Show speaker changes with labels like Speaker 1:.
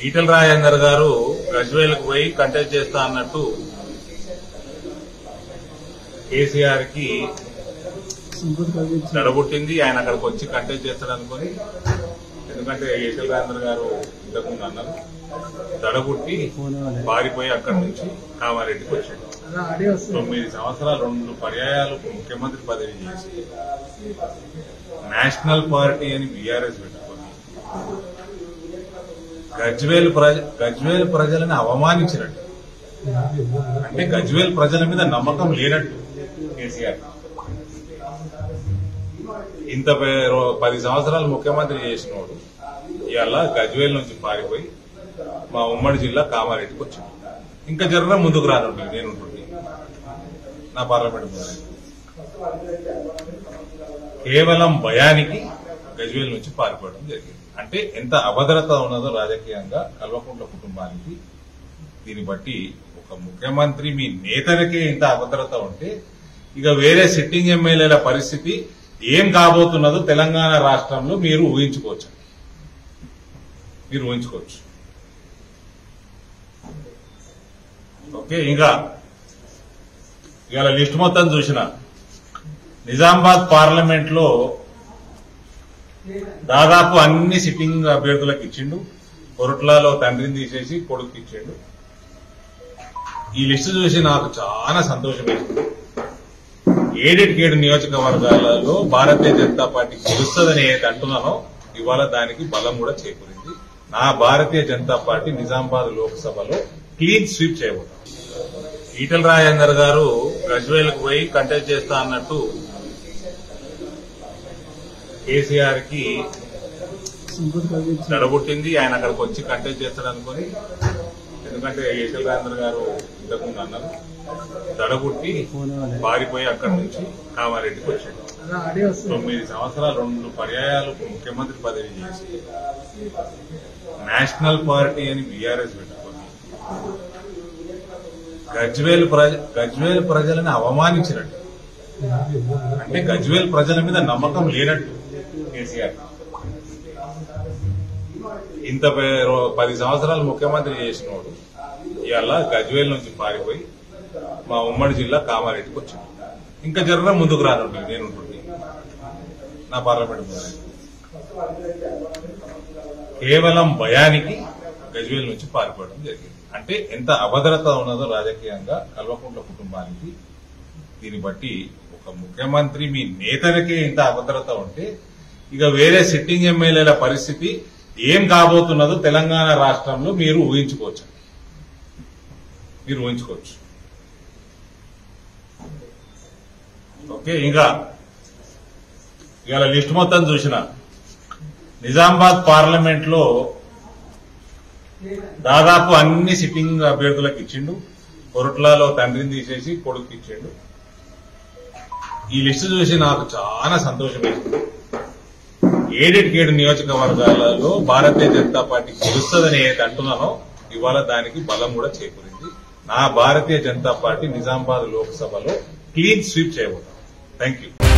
Speaker 1: ఈటల రాజేందర్ గారు గజ్వేల్కి పోయి కంటెస్ట్ చేస్తా అన్నట్టు కేసీఆర్ కి దడబుట్టింది ఆయన అక్కడికి వచ్చి కంటెస్ట్ చేస్తాడు అనుకుని ఎందుకంటే ఈటల రాజేందర్ గారు ఇంతకుముందు అన్నారు దడబుట్టి పారిపోయి అక్కడి నుంచి కామారెడ్డికి వచ్చాడు తొమ్మిది సంవత్సరాలు రెండు పర్యాయాలు ముఖ్యమంత్రి పదవి చేసి నేషనల్ పార్టీ అని బీఆర్ఎస్ పెట్టుకొని గజ్వేల్ ప్రజ గజ్వేల్ ప్రజలని అవమానించినట్టు అంటే గజ్వేల్ ప్రజల మీద నమ్మకం లేనట్టు కేసీఆర్ ఇంత పే- రో- పది సంవత్సరాలు ముఖ్యమంత్రి చేసినోడు ఇవాళ గజ్వేల్ నుంచి పారిపోయి మా ఉమ్మడి జిల్లా కామారెడ్డికి వచ్చాడు ఇంకా జర్ర ముందుకు రానుండి నేను ఉంటుండే నా పార్లమెంట్ ముందు కేవలం భయానికి గజ్వేల్ నుంచి పారిపోవడం జరిగింది అంటే ఎంత అభద్రత ఉన్నదో రాజకీయంగా కల్వకుంట్ల కుటుంబానికి దీన్ని బట్టి ఒక ముఖ్యమంత్రి మీ నేతలకే ఇంత అభద్రత ఉంటే ఇక వేరే సిట్టింగ్ ఎమ్మెల్యేల పరిస్థితి ఏం కాబోతున్నదో తెలంగాణ రాష్ట్రంలో మీరు ఊహించుకోవచ్చు మీరు ఊహించుకోవచ్చు ఓకే ఇంకా ఇవాళ లిస్ట్ మొత్తం చూసిన నిజామాబాద్ పార్లమెంట్ లో దాదాపు అన్ని సిట్టింగ్ అభ్యర్థులకు ఇచ్చిండు కొరట్లాలో తండ్రిని తీసేసి కొడుకు ఇచ్చిండు ఈ లిస్టు చూసి నాకు చాలా సంతోషం వేసింది ఏడెడ్ ఏడు నియోజకవర్గాలలో భారతీయ జనతా పార్టీ గెలుస్తుందని ఏదైతే అంటున్నానో ఇవాళ దానికి బలం కూడా చేకూరింది నా భారతీయ జనతా పార్టీ నిజామాబాద్ లోక్సభలో క్లీన్ స్వీప్ చేయబోతాం ఈటల రాజేందర్ గారు గజ్వేల్కి పోయి కంటెస్ట్ చేస్తా అన్నట్టు కేసీఆర్ కి దడబుట్టింది ఆయన అక్కడికి వచ్చి కంటెస్ట్ చేస్తాడు అనుకుని ఎందుకంటే ఈటల రాజేందర్ గారు ఇంతకుముందు అన్నారు దడబుట్టి పారిపోయి అక్కడి నుంచి కామారెడ్డికి వచ్చాడు తొమ్మిది సంవత్సరాలు రెండు పర్యాయాలు ముఖ్యమంత్రి పదవి చేసి నేషనల్ పార్టీ అని బీఆర్ఎస్ పెట్టుకొని గజ్వేల్ ప్రజ గజ్వేల్ ప్రజలని అవమానించినట్టు అంటే గజ్వేల్ ప్రజల మీద నమ్మకం లేనట్టు కేసీఆర్ ఇంత పే- రో- పది సంవత్సరాలు ముఖ్యమంత్రి చేసినోడు ఇవాళ గజ్వేల్ నుంచి పారిపోయి మా ఉమ్మడి జిల్లా కామారెడ్డికి వచ్చాడు ఇంకా జర్ర ముందుకు రానుండి నేను ఉంటుండే నా పార్లమెంట్ ముందు కేవలం భయానికి గజ్వేల్ నుంచి పారిపోవడం జరిగింది అంటే ఎంత అభద్రత ఉన్నదో రాజకీయంగా కల్వకుంట్ల కుటుంబానికి దీన్ని బట్టి ఒక ముఖ్యమంత్రి మీ నేతలకే ఇంత అభద్రత ఉంటే ఇక వేరే సిట్టింగ్ ఎమ్మెల్యేల పరిస్థితి ఏం కాబోతున్నదో తెలంగాణ రాష్ట్రంలో మీరు ఊహించుకోవచ్చు మీరు ఊహించుకోవచ్చు ఓకే ఇంకా ఇవాళ లిస్ట్ మొత్తం చూసిన నిజామాబాద్ పార్లమెంట్ లో దాదాపు అన్ని సిట్టింగ్ అభ్యర్థులకు ఇచ్చిండు కొరట్లాలో తండ్రిని తీసేసి కొడుకు ఇచ్చిండు ఈ లిస్టు చూసి నాకు చాలా సంతోషం వేసింది ఏడెడ్ ఏడు నియోజకవర్గాలలో భారతీయ జనతా పార్టీ గెలుస్తుందని ఏదైతే అంటున్నానో ఇవాళ దానికి బలం కూడా చేకూరింది నా భారతీయ జనతా పార్టీ నిజామాబాద్ లోక్సభలో క్లీన్ స్వీప్ చేయబోతాం థ్యాంక్ యూ